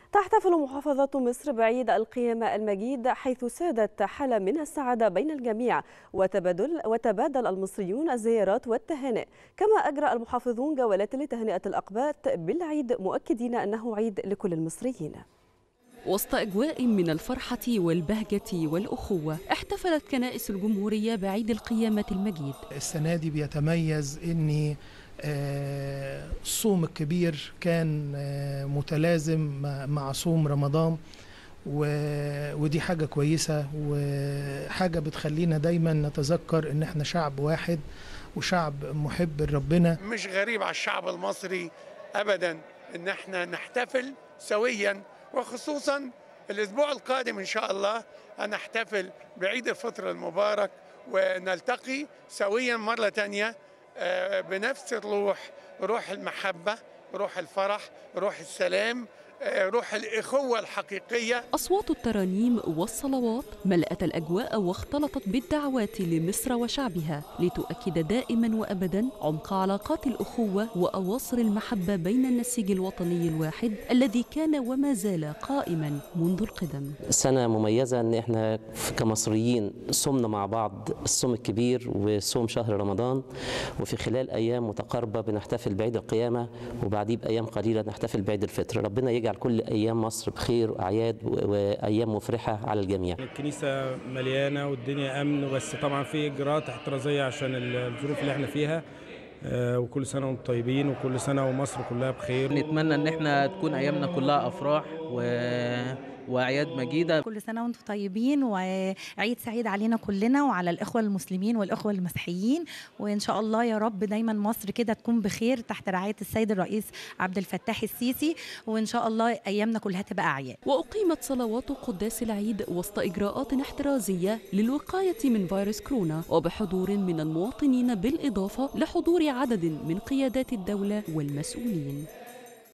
تحتفل محافظة مصر بعيد القيامة المجيد حيث سادت حالة من السعادة بين الجميع وتبادل, وتبادل المصريون الزيارات والتهانئ كما أجرى المحافظون جولات لتهنئة الأقباط بالعيد مؤكدين أنه عيد لكل المصريين وسط أجواء من الفرحة والبهجة والأخوة احتفلت كنائس الجمهورية بعيد القيامة المجيد السنة دي بيتميز أن الصوم الكبير كان متلازم مع صوم رمضان ودي حاجة كويسة وحاجة بتخلينا دايما نتذكر ان احنا شعب واحد وشعب محب لربنا مش غريب على الشعب المصري ابدا ان احنا نحتفل سويا وخصوصا الاسبوع القادم ان شاء الله هنحتفل بعيد الفطر المبارك ونلتقي سويا مرة تانية بنفس الروح روح المحبة روح الفرح روح السلام روح الإخوة الحقيقية أصوات الترانيم والصلوات ملأت الأجواء واختلطت بالدعوات لمصر وشعبها لتؤكد دائما وأبدا عمق علاقات الأخوة وأواصر المحبة بين النسيج الوطني الواحد الذي كان وما زال قائما منذ القدم سنة مميزة أن احنا كمصريين صمنا مع بعض الصوم الكبير وصوم شهر رمضان وفي خلال أيام متقاربة بنحتفل بعيد القيامة وبعديه بأيام قليلة نحتفل بعيد الفطر ربنا يجعل يجعل كل ايام مصر بخير واعياد وايام مفرحه على الجميع. الكنيسه مليانه والدنيا امن بس طبعا في اجراءات احترازيه عشان الظروف اللي احنا فيها وكل سنه وانتم طيبين وكل سنه ومصر كلها بخير. نتمنى ان احنا تكون ايامنا كلها افراح و واعياد مجيده كل سنه وانتم طيبين وعيد سعيد علينا كلنا وعلى الاخوه المسلمين والاخوه المسيحيين وان شاء الله يا رب دايما مصر كده تكون بخير تحت رعايه السيد الرئيس عبد الفتاح السيسي وان شاء الله ايامنا كلها تبقى اعياد واقيمت صلوات قداس العيد وسط اجراءات احترازيه للوقايه من فيروس كورونا وبحضور من المواطنين بالاضافه لحضور عدد من قيادات الدوله والمسؤولين